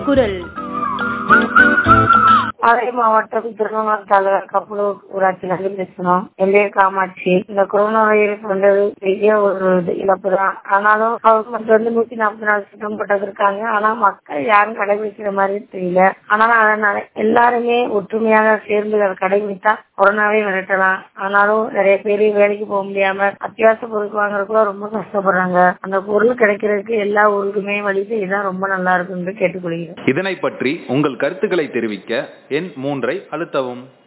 குரல் மதுரை மாவட்டம் திருவண்ணாமலை தாலுகா கப்பலூர் ஊராட்சியிலிருந்து பேசணும் என் பேர் காமாட்சி இந்த கொரோனா வைரஸ் வந்தது பெரிய ஒரு இது இழப்பு தான் ஆனாலும் கவர்மெண்ட் வந்து நூத்தி நாற்பத்தி நாலு திட்டம் போட்டிருக்காங்க ஆனா மக்கள் யாரும் கடைபிடிக்கிற மாதிரி தெரியல ஆனாலும் அதனால எல்லாருமே ஒற்றுமையாக சேர்ந்து அதை கடைபிடித்தா கொரோனாவே விரட்டலாம் ஆனாலும் நிறைய பேர் வேலைக்கு போக முடியாம அத்தியாவசிய பொருட்கள் வாங்குறதுக்குள்ள ரொம்ப கஷ்டப்படுறாங்க அந்த பொருள் கிடைக்கிறதுக்கு எல்லா ஊருக்குமே வழி செய்தான் ரொம்ப நல்லா இருக்குன்னு கேட்டுக்கொள்கிறேன் இதனை பற்றி உங்கள் கருத்துக்களை தெரிவிக்க எண் மூன்றை அழுத்தவும்